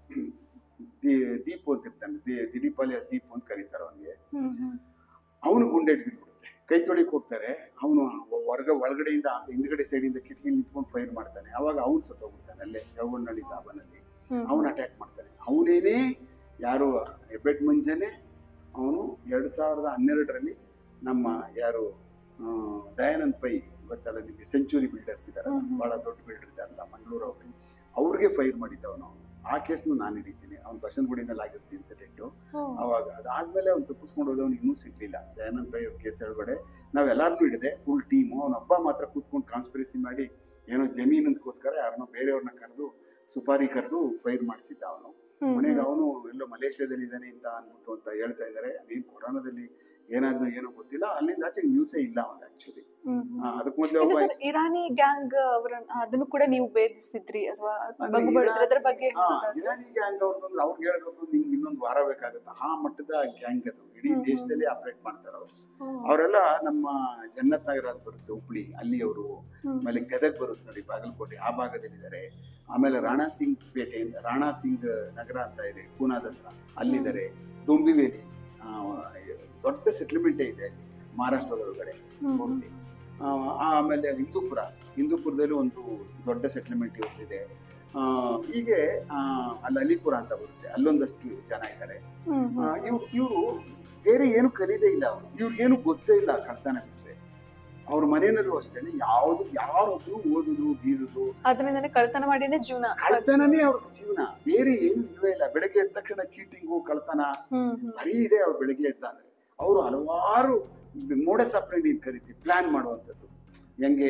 ದಿ- ದೀಪು ಅಂತ ಇರ್ತಾನೆ ದಿ- ದಿಲೀಪ್ ಅಲಿಯಾಸ್ ದೀಪು ಅಂತ ಕರೀತಾರೆ ಅವನಿಗೆ ಹ್ಮ್ ಹ್ಮ್ ಅವನು ಗುಂಡೆಟ್ ಬಿದ್ದುಬಿಡುತ್ತೆ ಕೈ ತೊಳಿಕ್ ಹೋಗ್ತಾರೆ ಅವನು ಹೊರಗ ಒಳಗಡೆಯಿಂದ ಹಿಂದ್ಗಡೆ ಸೈಡಿಂದ ಕಿಟಕಿ ನಿಂತ್ಕೊಂಡು ಫೈರ್ ಮಾಡ್ತಾನೆ ಅವಾಗ ಅವನು ಸತ್ತೋಗ್ಬಿಡ್ತಾನೆ ಅಲ್ಲೇ ಯವನಹಳ್ಳಿ ದಾಬನಲ್ಲಿ ಹ್ಮ್ ಅವನು ಅಟ್ಯಾಕ್ ಮಾಡ್ತಾನೆ ಅವನೇನೇ ಯಾರು ಹೆಬ್ಬೆಟ್ ಮಂಜನೇ ಅವನು ಎರಡು ಸಾವಿರದ ಹನ್ನೆರಡರಲ್ಲಿ ನಮ್ಮ ಯಾರು ಆ, ದಯಾನಂದ್ ಪೈ ಗೊತ್ತಲ್ಲ ನಿಮಗೆ ಸೆಂಚುರಿ ಬಿಲ್ಡರ್ಸ್ ಇದಾರೆ ಹ್ಮ್ ಹ್ಮ್. ಬಹಳ ದೊಡ್ಡ ಬಿಲ್ಡರ್ ಇದಾರಲ್ಲ ಮಂಗಳೂರು ಅವರು ಅವ್ರಿಗೆ ಫೈರ್ ಮಾಡಿದ್ದವನು ಆ ಕೇಸ್ನು ನಾನು ಹಿಡಿತೀನಿ ಅವ್ನು ಬಸವನಗುಡಿನಲ್ಲಿ ಆಗಿರುತ್ತೆ ಇನ್ಸಿಡೆಂಟು ಹ್ಮ್. ಅವಾಗ ಅದಾದ್ಮೇಲೆ ಅವ್ನು ತಪ್ಪಿಸ್ಕೊಂಡು ಹೋದವನು ಇನ್ನೂ ಸಿಗ್ಲಿಲ್ಲ ದಯಾನಂದ್ ಪೈ ಅವ್ರ ಕೇಸ್ ಒಳಗಡೆ ನಾವೆಲ್ಲರನ್ನೂ ಹಿಡಿದೆ ಫುಲ್ ಟೀಮು ಅವನೊಬ್ಬ ಮಾತ್ರ ಕೂತ್ಕೊಂಡು ಕಾನ್ಸ್ಪಿರಸಿ ಮಾಡಿ ಏನೋ ಜಮೀನಂದಕ್ಕೋಸ್ಕರ ಯಾರನ್ನೋ ಬೇರೆಯವ್ರನ್ನ ಕರೆದು ಸುಪಾರಿ ಕರೆದು ಫೈರ್ ಮಾಡಿಸಿದ್ದ ಅವನು ಹ್ಮ್ ಕೊನೆಗೆ ಅವನು ಎಲ್ಲೋ ಮಲೇಷ್ಯಾದಲ್ಲಿ ಇದ್ದಾನೆ ಅಂತ ಅಂದ್ಬಿಟ್ಟು ಅಂತ ಹೇಳ್ತಾ ಇದ್ದಾರೆ ಅದೇನು ಕೊರೋನಾದಲ್ಲಿ ಏನಾದ್ನೋ ಏನೋ ಗೊತ್ತಿಲ್ಲ ಅಲ್ಲಿಂದ ಆಚೆಗೆ ನ್ಯೂಸೇ ಇಲ್ಲ ಅವನು ಆಕ್ಚುಲಿ ಹ್ಮ್ ಹ್ಮ್. ಅದಕ್ಕೆ ಮೊದಲೇ ಇನ್ನು ಒಬ್ಬ ಸರ್ ಇರಾನಿ ಗ್ಯಾಂಗ್ ಅವರನ್ನ ಅದನ್ನು ಕೂಡ ನೀವು ಭೇದಿಸಿದ್ರಿ ಅಥವಾ ಅಂದ್ರೆ ಬಗ್ಗು ಬಡಿದ್ರಿ ಅದ್ರ ಬಗ್ಗೆ ಹಾ, ಹೇಳೋದಾದ್ರೆ? ಇರಾನಿ ಗ್ಯಾಂಗ್ ಅವ್ರದ್ದು ಅವ್ರಿಗೆ ಹೇಳ್ಬೇಕು ನಿಮ್ಗೆ ಇನ್ನೊಂದು ವಾರ ಬೇಕಾಗುತ್ತೆ ಆ ಮಟ್ಟದ ಗ್ಯಾಂಗ್ ಅದು ಇಡೀ ಹ್ಮ್, ಹ್ಮ್. ದೇಶದಲ್ಲಿ ಆಪರೇಟ್ ಮಾಡ್ತಾರೆ ಅವರು ಹ್ಮ್. ಅವರೆಲ್ಲ ನಮ್ಮ ಜನ್ನತ್ ನಗರ ಅಂತ ಬರುತ್ತೆ ಹುಬ್ಳಿ ಅಲ್ಲಿ ಅವರು ಹ್ಮ್. ಆಮೇಲೆ ಗದಗ್ ಬರುತ್ತೆ ನೋಡಿ ಬಾಗಲಕೋಟೆ ಆ ಭಾಗದಲ್ಲಿದ್ದಾರೆ ಆಮೇಲೆ ರಾಣಾ ಸಿಂಗ್ ಪೇಟೆಯಿಂದ ರಾಣಾ ಸಿಂಗ್ ನಗರ ಅಂತ ಇದೆ ಪೂನಾದ ಹತ್ರ ಅಲ್ಲಿದ್ದಾರೆ ದೊಂಬಿವೇಲಿ ಆ, ದೊಡ್ಡ ಸೆಟ್ಲ್ಮೆಂಟೇ ಇದೆ ಮಹಾರಾಷ್ಟ್ರದೊಳಗಡೆ ಹ್ಮ್ ಹ್ಮ್. ಪೂರ್ತಿ ಆ, ಆಮೇಲೆ ಹಿಂದೂಪುರ ಹಿಂದೂಪುರದಲ್ಲಿ ಒಂದು ದೊಡ್ಡ ಸೆಟ್ಲ್ಮೆಂಟ್ ಇರ್ತಿದೆ ಆ, ಹೀಗೆ ಆ, ಅಲ್ಲಿ ಅಲಿಪುರ ಅಂತ ಬರುತ್ತೆ ಅಲ್ಲೊಂದಷ್ಟು ಜನ ಇದ್ದಾರೆ ಹ್ಮ್ ಹ್ಮ್. ಇವ್ರು ಇವರು ಬೇರೆ ಏನು ಕಲಿದೇ ಇಲ್ಲ ಅವರು ಇವ್ರಿಗೇನು ಗೊತ್ತೇ ಇಲ್ಲ ಕಳ್ತನ ಬಿಟ್ರೆ ಅವ್ರ ಮನೆಯಲ್ಲೂ ಅಷ್ಟೇ ಯಾವುದು ಯಾರೊಬ್ರು ಓದುದು ಬೀದುದು ಅದರಿಂದನೇ ಕಳ್ತನ ಮಾಡಿನೇ ಜೀವನ ಕಳ್ತನನೇ ಅವ್ರ ಜೀವನ ಬೇರೆ ಏನು ಇಲ್ವೇ ಇಲ್ಲ ಬೆಳಗ್ಗೆ ಎದ್ದ ತಕ್ಷಣ ಚೀಟಿಂಗು ಕಳ್ತನ ಹ್ಮ್ ಹ್ಮ್. ಬರೀ ಇದೆ ಅವ್ರು ಬೆಳಗ್ಗೆ ಎದ್ದ ಅಂದ್ರೆ ಅವರು ಹಲವಾರು ಮೋಡಸ್ ಅಪ್ರೆಂಡಿ ಅಂತ ಕರಿತೀವಿ ಪ್ಲಾನ್ ಮಾಡುವಂಥದ್ದು ಹೆಂಗೆ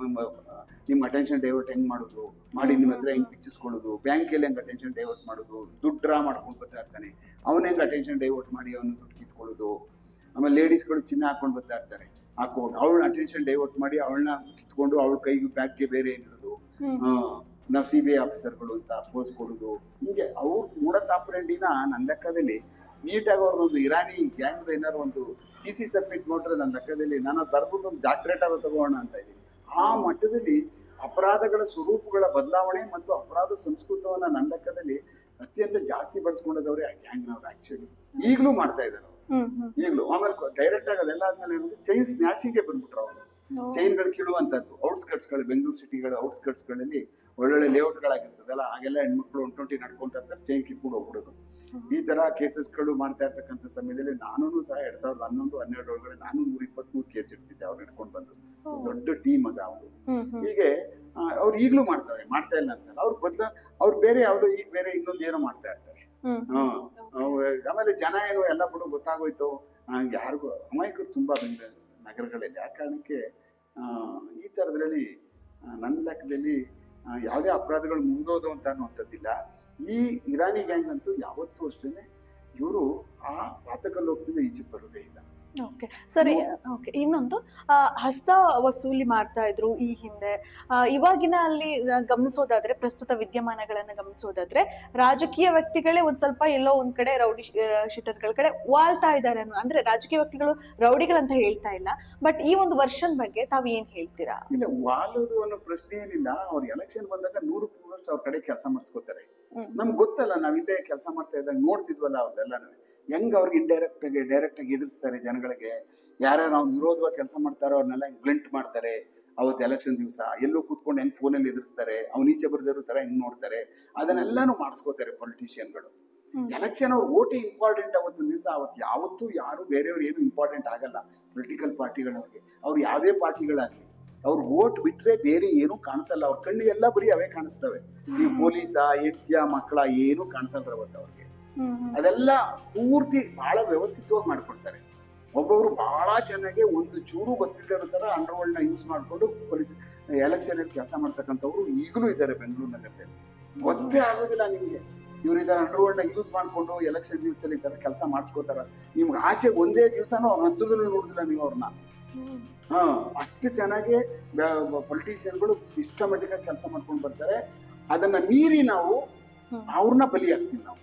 ನಿಮ್ಮ ಅಟೆನ್ಷನ್ ಡೈವರ್ಟ್ ಹೆಂಗ್ ಮಾಡೋದು ಮಾಡಿ ನಿಮ್ಮ ಹತ್ರ ಹೆಂಗ್ ಬಿಚ್ಚಿಸ್ಕೊಳ್ಳೋದು ಬ್ಯಾಂಕಲ್ಲಿ ಹೆಂಗ್ ಅಟೆನ್ಷನ್ ಡೈವರ್ಟ್ ಮಾಡೋದು ದುಡ್ಡು ಡ್ರಾ ಮಾಡ್ಕೊಂಡು ಬರ್ತಾ ಇರ್ತಾನೆ ಅವನ ಹೆಂಗ್ ಅಟೆನ್ಷನ್ ಡೈವರ್ಟ್ ಮಾಡಿ ಅವನು ದುಡ್ಡು ಕಿತ್ಕೊಳ್ಳೋದು ಆಮೇಲೆ ಲೇಡೀಸ್ಗಳು ಚಿನ್ನ ಹಾಕೊಂಡು ಬರ್ತಾ ಇರ್ತಾರೆ ಹಾಕೊಂಡು ಅವಳನ್ನ ಅಟೆನ್ಷನ್ ಡೈವರ್ಟ್ ಮಾಡಿ ಅವಳನ್ನ ಕಿತ್ಕೊಂಡು ಅವಳ ಕೈಗೆ ಬ್ಯಾಗ್ಗೆ ಬೇರೆ ಏನಿಡೋದು ಹ್ಮ್. ನಾವು ಸಿ ಬಿ ಐ ಆಫೀಸರ್ಗಳು ಅಂತ ಪೋಸ್ ಕೊಡೋದು ಹೀಗೆ ಅವ್ರ ಮೂಡ ಸಾಪ್ರೆಂಡಿನ ನನ್ನ ಲೆಕ್ಕದಲ್ಲಿ ನೀಟಾಗಿ ಅವ್ರದ್ದೊಂದು ಇರಾನಿ ಗ್ಯಾಂಗ್ ಏನಾದ್ರು ಒಂದು ಟಿ ಸಿ ಸಬ್ಮಿಟ್ ನೋಡ್ರೆ ನನ್ನ ಲೆಕ್ಕದಲ್ಲಿ ನಾನು ಅದು ಬರ್ಬಿಟ್ಟು ಒಂದು ಡಾಕ್ಟ್ರೇಟ್ ಆಗ ತಗೋಣ ಅಂತ ಇದ್ದೀನಿ ಆ ಮಟ್ಟದಲ್ಲಿ ಅಪರಾಧಗಳ ಸ್ವರೂಪಗಳ ಬದಲಾವಣೆ ಮತ್ತು ಅಪರಾಧ ಸಂಸ್ಕೃತವನ್ನ ನನ್ನ ಲೆಕ್ಕದಲ್ಲಿ ಅತ್ಯಂತ ಜಾಸ್ತಿ ಬಳಸ್ಕೊಂಡದವ್ರೆ ಆ ಗ್ಯಾಂಗ್ನವ್ರು ಆಕ್ಚುಲಿ ಈಗಲೂ ಮಾಡ್ತಾ ಇದ್ದಾರೆ ಅವ್ರು ಹ್ಮ್ ಹ್ಮ್. ಈಗಲೂ ಆಮೇಲೆ ಡೈರೆಕ್ಟ್ ಆಗಿ ಅದೆಲ್ಲ ಆದ್ಮೇಲೆ ಏನಂದ್ರೆ ಚೈನ್ ಸ್ನ್ಯಾಚಿಂಗ್ಗೆ ಬಂದ್ಬಿಟ್ರು ಅವರು ಹ್ಮ್. ಚೈನ್ಗಳು ಕೀಳುವಂಥದ್ದು ಔಟ್ಸ್ಕರ್ಟ್ಸ್ಗಳು ಬೆಂಗಳೂರು ಸಿಟಿಗಳ ಔಟ್ಸ್ಕರ್ಟ್ಸ್ಗಳಲ್ಲಿ ಒಳ್ಳೊಳ್ಳೆ ಲೇಔಟ್ಗಳಾಗಿರ್ತದಲ್ಲ ಹಾಗೆಲ್ಲ ಹೆಣ್ಮಕ್ಳು ಒನ್ ಟ್ವೆಂಟಿ ನಡ್ಕೊಂತ ಇರ್ತಾರೆ ಚೈನ್ ಕಿತ್ಕೊಂಡು ಹೋಗ್ಬಿಡೋದು ಈ ತರ ಕೇಸಸ್ಗಳು ಮಾಡ್ತಾ ಇರ್ತಕ್ಕಂಥ ಸಮಯದಲ್ಲಿ ನಾನು ಸಹ ಎರಡ್ ಸಾವಿರದ ಹನ್ನೊಂದು ಹನ್ನೆರಡು ಒಳಗಡೆ ನಾನು ನೂರ ಇಪ್ಪತ್ಮೂರು ಕೇಸ್ ಇಡ್ತಿದ್ದೆ ಅವ್ರು ಹಿಡ್ಕೊಂಡು ಬಂದು ದೊಡ್ಡ ಟೀಮ್ ಆಗ ಅವರು ಹ್ಮ್ ಹ್ಮ್. ಹೀಗೆ ಆ, ಅವ್ರು ಈಗಲೂ ಮಾಡ್ತಾರೆ ಮಾಡ್ತಾ ಇಲ್ಲ ಅಂತಲ್ಲ ಅವ್ರು ಬದಲ ಅವ್ರು ಬೇರೆ ಯಾವುದೋ ಈಗ ಬೇರೆ ಇನ್ನೊಂದು ಏನೋ ಮಾಡ್ತಾ ಇರ್ತಾರೆ ಹ್ಮ್ ಹಾ ಅವ್- ಆಮೇಲೆ ಜನ ಏನು ಎಲ್ಲ ಬಿಡು ಗೊತ್ತಾಗೋಯ್ತು ಆ, ಯಾರಿಗೂ ಅಮಾಯಕರು ತುಂಬಾ ಬೆಂಗ ನಗರಗಳಲ್ಲಿ ಆ ಕಾರಣಕ್ಕೆ ಆ, ಈ ಥರದ್ರಲ್ಲಿ ಆ, ನನ್ನ ಲೆಕ್ಕದಲ್ಲಿ ಆ, ಯಾವುದೇ ಅಪರಾಧಗಳು ಮುಗಿದೋದು ಅಂತ ಅನ್ನುವಂಥದ್ದಿಲ್ಲ ಈ ಇರಾನಿ ಗ್ಯಾಂಗ್ ಅಂತೂ ಯಾವತ್ತೂ ಅಷ್ಟೇ ಇವರು ಆ ಪಾತಕ ಲೋಕದಿಂದ ಈಚೆ ಬರೋದೇ ಇಲ್ಲ ಓಕೆ ಸರಿ ಓಕೆ ಇನ್ನೊಂದು ಆ, ಹಸ್ತ ವಸೂಲಿ ಮಾಡ್ತಾ ಇದ್ರು ಈ ಹಿಂದೆ ಆ, ಇವಾಗಿನ ಅಲ್ಲಿ ಗಮನಿಸೋದಾದ್ರೆ ಪ್ರಸ್ತುತ ವಿದ್ಯಮಾನಗಳನ್ನ ಗಮನಿಸೋದಾದ್ರೆ ರಾಜಕೀಯ ವ್ಯಕ್ತಿಗಳೇ ಒಂದ್ ಸ್ವಲ್ಪ ಎಲ್ಲೋ ಒಂದ್ ಕಡೆ ರೌಡಿ ಶೀಟರ್ಗಳ ಕಡೆ ವಾಳ್ತಾ ಇದ್ದಾರೆ ಅನ್ನೋ ಅಂದ್ರೆ ರಾಜಕೀಯ ವ್ಯಕ್ತಿಗಳು ರೌಡಿಗಳಂತ ಹೇಳ್ತಾ ಇಲ್ಲ ಬಟ್ ಈ ಒಂದು ವರ್ಷನ್ ಬಗ್ಗೆ ತಾವ್ ಏನ್ ಹೇಳ್ತೀರಾ ಇಲ್ಲ ವಾಲೋದು ಅನ್ನೋ ಪ್ರಶ್ನೆ ಏನಿಲ್ಲ ಅವ್ರು ಎಲೆಕ್ಷನ್ ಬಂದಾಗ ನೂರು ನೂರಷ್ಟು ಅವ್ರ ಕಡೆ ಕೆಲಸ ಮಾಡಿಸ್ಕೋತಾರೆ ಹ್ಮ್. ನಮ್ಗೆ ಗೊತ್ತಲ್ಲ ನಾವ್ ಇಲ್ಲೇ ಕೆಲಸ ಮಾಡ್ತಾ ಇದ್ದಾಗ ನೋಡ್ತಿದ್ವಲ್ಲ ಅವ್ರದೆಲ್ಲ ಹೆಂಗ್ ಅವ್ರಿಗೆ ಇಂಡೈರೆಕ್ಟ್ ಆಗಿ ಡೈರೆಕ್ಟ್ ಆಗಿ ಎದುರಿಸ್ತಾರೆ ಜನಗಳಿಗೆ ಯಾರ್ಯಾರು ಅವ್ರು ವಿರೋಧವಾಗಿ ಕೆಲಸ ಮಾಡ್ತಾರೋ ಅವ್ರನ್ನೆಲ್ಲ ಬ್ಲೆಂಟ್ ಮಾಡ್ತಾರೆ ಅವತ್ತು ಎಲೆಕ್ಷನ್ ದಿವಸ ಎಲ್ಲೂ ಕೂತ್ಕೊಂಡು ಹೆಂಗ್ ಫೋನಲ್ಲಿ ಎದುರಿಸ್ತಾರೆ ಅವ್ನು ಈಚೆ ಬರ್ದಿರೋ ತರ ಹೆಂಗ್ ನೋಡ್ತಾರೆ ಅದನ್ನೆಲ್ಲಾನು ಮಾಡಿಸ್ಕೋತಾರೆ ಪೊಲಿಟಿಷಿಯನ್ಗಳು ಹ್ಮ್. ಎಲೆಕ್ಷನ್ ಅವ್ರು ಓಟೇ ಇಂಪಾರ್ಟೆಂಟ್ ಅವತ್ತಿನ ದಿವಸ ಅವತ್ತು ಯಾವತ್ತೂ ಯಾರು ಬೇರೆಯವ್ರು ಏನು ಇಂಪಾರ್ಟೆಂಟ್ ಆಗಲ್ಲ ಪೊಲಿಟಿಕಲ್ ಪಾರ್ಟಿಗಳವ್ರಿಗೆ ಅವ್ರು ಯಾವುದೇ ಪಾರ್ಟಿಗಳಾಗಲಿ ಅವ್ರು ಓಟ್ ಬಿಟ್ರೆ ಬೇರೆ ಏನು ಕಾಣಿಸಲ್ಲ ಅವ್ರ ಕಣ್ಣಿಗೆಲ್ಲ ಬರೀ ಅವೇ ಕಾಣಿಸ್ತವೆ ಈ ಪೊಲೀಸ ಹೆಂಡ್ತಿಯ ಮಕ್ಕಳ ಏನು ಕಾಣಿಸಲ್ಲ ಅವತ್ತು ಅವ್ರಿಗೆ ಹ್ಮ್ ಹ್ಮ್. ಅದೆಲ್ಲ ಪೂರ್ತಿ ಬಹಳ ವ್ಯವಸ್ಥಿತವಾಗಿ ಮಾಡ್ಕೊಡ್ತಾರೆ ಒಬ್ಬೊಬ್ರು ಬಹಳ ಚೆನ್ನಾಗಿ ಒಂದು ಚೂರು ಗೊತ್ತಿಲ್ಲದ ತರ ಅಂಡರ್ವರ್ಲ್ಡ್ ನ ಯೂಸ್ ಮಾಡ್ಕೊಂಡು ಪೊಲೀಸ್ ಎಲೆಕ್ಷನ್ ಅಲ್ಲಿ ಕೆಲಸ ಮಾಡ್ತಕ್ಕಂಥವ್ರು ಈಗಲೂ ಇದ್ದಾರೆ ಬೆಂಗಳೂರು ನಗರದಲ್ಲಿ ಗೊತ್ತೇ ಆಗೋದಿಲ್ಲ ನಿಮ್ಗೆ ಇವ್ರು ಈ ತರ ಅಂಡರ್ವರ್ಲ್ಡ್ ನ ಯೂಸ್ ಮಾಡ್ಕೊಂಡು ಎಲೆಕ್ಷನ್ ದಿವಸದಲ್ಲಿ ಈ ತರ ಕೆಲಸ ಮಾಡಿಸ್ಕೋತಾರ ನಿಮ್ಗೆ ಆಚೆ ಒಂದೇ ದಿವಸನೂ ಅವ್ರ ಹತ್ತದಲ್ಲೂ ನೋಡುದಿಲ್ಲ ನೀವು ಅವ್ರನ್ನ ಹ್ಮ್. ಹಾ ಅಷ್ಟು ಚೆನ್ನಾಗಿ ಪೊಲಿಟಿಷಿಯನ್ಗಳು ಸಿಸ್ಟಮೆಟಿಕ್ ಆಗಿ ಕೆಲಸ ಮಾಡ್ಕೊಂಡು ಬರ್ತಾರೆ ಅದನ್ನ ಮೀರಿ ನಾವು ಹ್ಮ್. ಅವ್ರನ್ನ ಬಲಿ ಹಾಕ್ತೀವಿ ನಾವು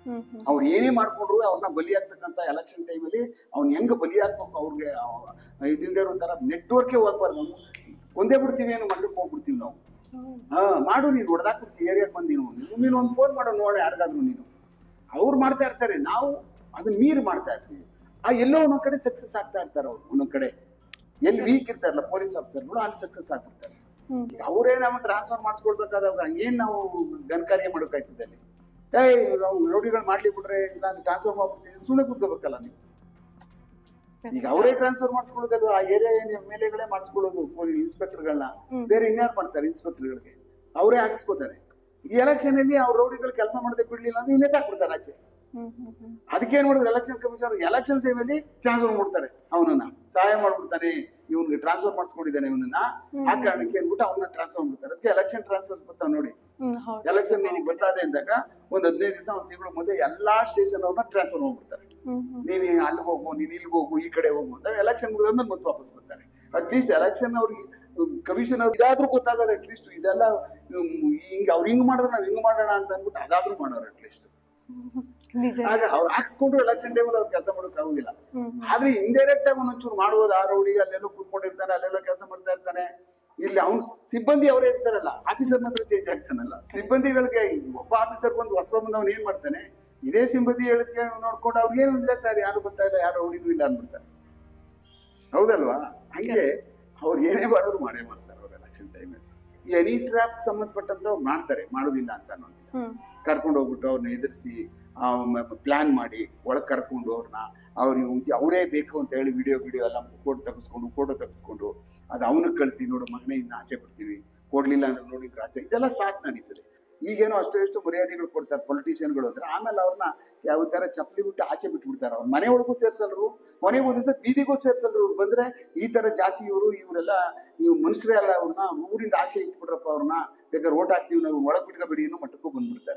ಹ್ಮ್ ಹ್ಮ್ ಅವ್ರು ಏನೇ ಮಾಡ್ಕೊಂಡ್ರು ಅವ್ರನ್ನ ಬಲಿಯಾಗ್ತಕ್ಕಂಥ ಎಲೆಕ್ಷನ್ ಟೈಮಲ್ಲಿ ಅವ್ನು ಹೆಂಗ್ ಬಲಿಯಾಗ್ಬೇಕು ಅವ್ರಿಗೆ ಇದಿಲ್ಲದೆ ಇರೋ ಥರ ನೆಟ್ವರ್ಕೇ ಹೋಗ್ಬಾರ್ದು ನಾವು ಕೊಂದೇ ಬಿಡ್ತೀವಿ ಏನೋ ಮಟ್ಟಕ್ಕೆ ಹೋಗ್ಬಿಡ್ತೀವಿ ನಾವು ಹ್ಮ್. ಹಾ ಮಾಡು ನೀನು ಹೊಡೆದಾಕ್ಬಿಡ್ತೀವಿ ಏರಿಯಾಗೆ ಬಂದು ನೀನು ನೀನು- ನೀನು ಒಂದು ಫೋನ್ ಮಾಡೋ ನೋಡಿ ಯಾರಿಗಾದ್ರು ನೀನು ಅವ್ರು ಮಾಡ್ತಾ ಇರ್ತಾರೆ ನಾವು ಅದನ್ನ ಮೀರಿ ಮಾಡ್ತಾ ಇರ್ತೀವಿ ಆ ಎಲ್ಲೋ ಒಂದೊಂದ್ ಕಡೆ ಸಕ್ಸಸ್ ಆಗ್ತಾ ಇರ್ತಾರೆ ಅವ್ರು ಒಂದೊಂದ್ ಕಡೆ ಎಲ್ಲಿ ವೀಕ್ ಇರ್ತಾರಲ್ಲ ಪೊಲೀಸ್ ಆಫೀಸರ್ಗಳು ಅಲ್ಲಿ ಸಕ್ಸಸ್ ಆಗ್ಬಿಡ್ತಾರೆ ಹ್ಮ್. ಈಗ ಅವರೇ ನಾವು ಟ್ರಾನ್ಸ್ಫರ್ ಮಾಡಿಸ್ಕೊಳ್ಬೇಕಾದಾಗ ಏನ್ ನಾವು ಘನಕಾರ್ಯ ಮಾಡೋಕ್ಕಾಯ್ತದೆ ಅಲ್ಲಿ ಏಯ್ ನಾವು ರೌಡಿಗಳು ಮಾಡ್ಲಿ ಬಿಟ್ರೆ ಇಲ್ಲ ಟ್ರಾನ್ಸ್ಫರ್ ಮಾಡ್ಬಿಡ್ತೀವಿ ಸುಮ್ಮನೆ ಕೂತ್ಕೋಬೇಕಲ್ಲ ನೀವು ಈಗ ಅವರೇ ಟ್ರಾನ್ಸ್ಫರ್ ಮಾಡಿಸ್ಕೊಳ್ಳೋದಲ್ವ ಆ ಏರಿಯಾ ಎಮ್ ಎಲ್ ಎಗಳೇ ಮಾಡಿಸ್ಕೊಳ್ಳೋದು ಪೊಲೀಸ್ ಇನ್ಸ್ಪೆಕ್ಟರ್ಗಳನ್ನ ಹ್ಮ್. ಬೇರೆ ಇನ್ಯಾರು ಮಾಡ್ತಾರೆ ಇನ್ಸ್ಪೆಕ್ಟರ್ಗಳಿಗೆ ಅವರೇ ಹಾಕಿಸ್ಕೋತಾರೆ ಈ ಎಲೆಕ್ಷನ್ ಅಲ್ಲಿ ಅವ್ರ ರೌಡಿಗಳು ಕೆಲಸ ಮಾಡದೆ ಬಿಡ್ಲಿಲ್ಲ ಅಂದ್ರೆ ಇವನ್ನೇ ಹಾಕ್ಬಿಡ್ತಾರೆ ಆಚೆ ಹ್ಮ್ ಹ್ಮ್ ಹ್ಮ್ ಅದಕ್ಕೆ ಏನ್ ಮಾಡಿದ್ರು ಎಲೆಕ್ಷನ್ ಕಮಿಷನರ್ ಎಲೆಕ್ಷನ್ ಟೈಮಲ್ಲಿ ಟ್ರಾನ್ಸ್ಫರ್ ಮಾಡ್ತಾರೆ ಅವನನ್ನ ಸಹಾಯ ಮಾಡ್ಬಿಡ್ತಾನೆ ಇವ್ನಿಗೆ ಟ್ರಾನ್ಸ್ಫರ್ ಮಾಡಿಸ್ಕೊಂಡಿದ್ದಾನೆ ಇವನನ್ನ ಹ್ಮ್. ಆ ಕಾರಣಕ್ಕೆ ಅಂದ್ಬಿಟ್ಟು ಅವನ್ನ ಟ್ರಾನ್ಸ್ಫರ್ ಮಾಡ್ತಾರೆ ಅದಕ್ಕೆ ಎಲೆಕ್ಷನ್ ಟ್ರಾನ್ಸ್ಫರ್ಸ್ ಬರ್ತಾವ ನೋಡಿ ಹ್ಮ್ ಹೌದು ಎಲೆಕ್ಷನ್ ಬರ್ತಾ ಇದೆ ಅಂದಾಗ ಒಂದ್ ಹದಿನೈದು ದಿವಸ ಒಂದ್ ತಿಂಗಳು ಮುಂದೆ ಎಲ್ಲಾ ಸ್ಟೇಷನ್ ಅವ್ರನ್ನ ಟ್ರಾನ್ಸ್ಫರ್ ಮಾಡ್ಬಿಡ್ತಾರೆ ಹ್ಮ್ ಹ್ಮ್ ನೀನು ಅಲ್ಲಿಗೆ ಹೋಗು ನೀನು ಇಲ್ಲಿಗೆ ಹೋಗು ಈ ಕಡೆ ಹೋಗು ಅಂತ ಎಲೆಕ್ಷನ್ ಮುಗಿದ್ಮೇಲೆ ಮತ್ತೆ ವಾಪಸ್ ಬರ್ತಾರೆ ಅಟ್ಲೀಸ್ಟ್ ಎಲೆಕ್ಷನ್ ಅವ್ರಿಗೆ ಕಮಿಷನ್ ಅವ್ರಿಗೆ ಇದಾದ್ರೂ ಗೊತ್ತಾಗೋದು ಅಟ್ಲೀಸ್ಟ್ ಇದೆಲ್ಲ ಹ್ಮ್, ಹಿಂಗ್ ಅವ್ರು ಹಿಂಗ್ ಮಾಡಿದ್ರೆ ನಾವು ಹಿಂಗ್ ಮಾಡೋಣ ಅಂತ ಅಂದ್ಬಿಟ್ಟು ಅದಾದ್ರೂ ಮಾಡೋರು ಅಟ್ಲೀಸ್ಟ್ ನಿಜ ಆಗ ಅವ್ರು ಹಾಕ್ಸ್ಕೊಂಡು ಎಲೆಕ್ಷನ್ ಟೈಮಲ್ಲಿ ಅವ್ರು ಕೆಲಸ ಮಾಡೋಕೆ ಆಗುದಿಲ್ಲ ಹ್ಮ್ ಹ್ಮ್. ಆದ್ರೆ ಇಂಡೈರೆಕ್ಟ್ ಆಗಿ ಒಂದೊಂಚೂರು ಮಾಡ್ಬೋದು ಆ ರೌಡಿ ಅಲ್ಲೆಲ್ಲೋ ಕೂತ್ಕೊಂಡಿರ್ತಾನೆ ಅಲ್ಲೆಲ್ಲೋ ಕೆಲಸ ಮಾಡ್ತಾ ಇರ್ತಾನೆ ಇಲ್ಲಿ ಅವ್ನ ಸಿಬ್ಬಂದಿ ಅವರೇ ಇರ್ತಾರಲ್ಲ ಆಫೀಸರ್ ಮಾತ್ರ ಚೇಂಜ್ ಆಗ್ತಾನಲ್ಲ ಸಿಬ್ಬಂದಿಗಳಿಗೆ ಒಬ್ಬ ಆಫೀಸರ್ ಬಂದು ಹೊಸ ಬಂದವನ್ ಏನ್ ಮಾಡ್ತಾನೆ ಇದೇ ಸಿಬ್ಬಂದಿ ಹೇಳಿಕೆ ನೋಡ್ಕೊಂಡು ಅವ್ರಿಗೇನು ಇಲ್ಲ ಸರ್ ಯಾರು ಗೊತ್ತಾಗಿಲ್ಲ ಯಾರು ರೌಡಿನೂ ಇಲ್ಲ ಅಂದ್ಬಿಡ್ತಾರೆ ಹೌದಲ್ವಾ ಹಂಗೆ ಅವ್ರು ಏನೇ ಮಾಡೋರು ಮಾಡೇ ಮಾಡ್ತಾರೆ ಅವ್ರು ಎಲೆಕ್ಷನ್ ಟೈಮಲ್ಲಿ ಈ ಎನಿ ಟ್ರ್ಯಾಪ್ ಸಂಬಂಧಪಟ್ಟಂತ ಅವ್ರು ಮಾಡ್ತಾರೆ ಮಾಡೋದಿಲ್ಲ ಅಂತ ಅನ್ನೋದಿಲ್ಲ ಹ್ಮ್ ಕರ್ಕೊಂಡು ಹೋಗ್ಬಿಟ್ಟು ಅವ್ರನ್ನ ಎದುರಿಸಿ ಪ್ಲಾನ್ ಮಾಡಿ ಒಳಗೆ ಕರ್ಕೊಂಡು ಅವ್ರನ್ನ ಅವ್ರಿಗೆ ಅವರೇ ಬೇಕು ಅಂತ ಹೇಳಿ ವಿಡಿಯೋ ವಿಡಿಯೋ ಎಲ್ಲ ಫೋಟೋ ತೆಗೆಸ್ಕೊಂಡು ಫೋಟೋ ತೆಗೆಸ್ಕೊಂಡು ಅದು ಅವನಿಗೆ ಕಳಿಸಿ ನೋಡು ಮಗನೇ ಇನ್ನು ಆಚೆ ಬಿಡ್ತೀವಿ ಕೊಡ್ಲಿಲ್ಲ ಅಂದ್ರೆ ನೋಡಿ ಇದ್ರ ಆಚೆ ಇದೆಲ್ಲ ಸಾಥ್ ನಡೀತದೆ ಈಗೇನೋ ಅಷ್ಟು ಎಷ್ಟು ಮರ್ಯಾದೆಗಳು ಕೊಡ್ತಾರೆ ಪೊಲಿಟಿಷಿಯನ್ಗಳು ಅಂದ್ರೆ ಆಮೇಲೆ ಅವ್ರನ್ನ ಯಾವ ಥರ ಚಪ್ಪಲಿ ಬಿಟ್ಟು ಆಚೆ ಬಿಟ್ಬಿಡ್ತಾರೆ ಅವ್ರ ಮನೆ ಒಳಗೂ ಸೇರ್ಸಲ್ರು ಕೊನೆಗೆ ಒಂದು ದಿವಸ ಬೀದಿಗೂ ಸೇರ್ಸಲ್ರು ಇವ್ರು ಬಂದ್ರೆ ಈ ತರ ಜಾತಿ ಇವರು ಇವರೆಲ್ಲ ಇವ್ ಮನುಷ್ಯರೇ ಅಲ್ಲ ಅವ್ರನ್ನ ಊರಿಂದ ಆಚೆ ಇಟ್ಬಿಟ್ರಪ್ಪ ಅವ್ರನ್ನ ಬೇಕಾದ್ರೆ ಓಟ್ ಹಾಕ್ತೀವಿ ನಾವು ಒಳಗೆ ಬಿಟ್ಕೋಬೇಡಿ ಅನ್ನೋ ಮಟ್ಟಕ್ಕೂ ಬಂದ್ಬಿಡ್ತಾರೆ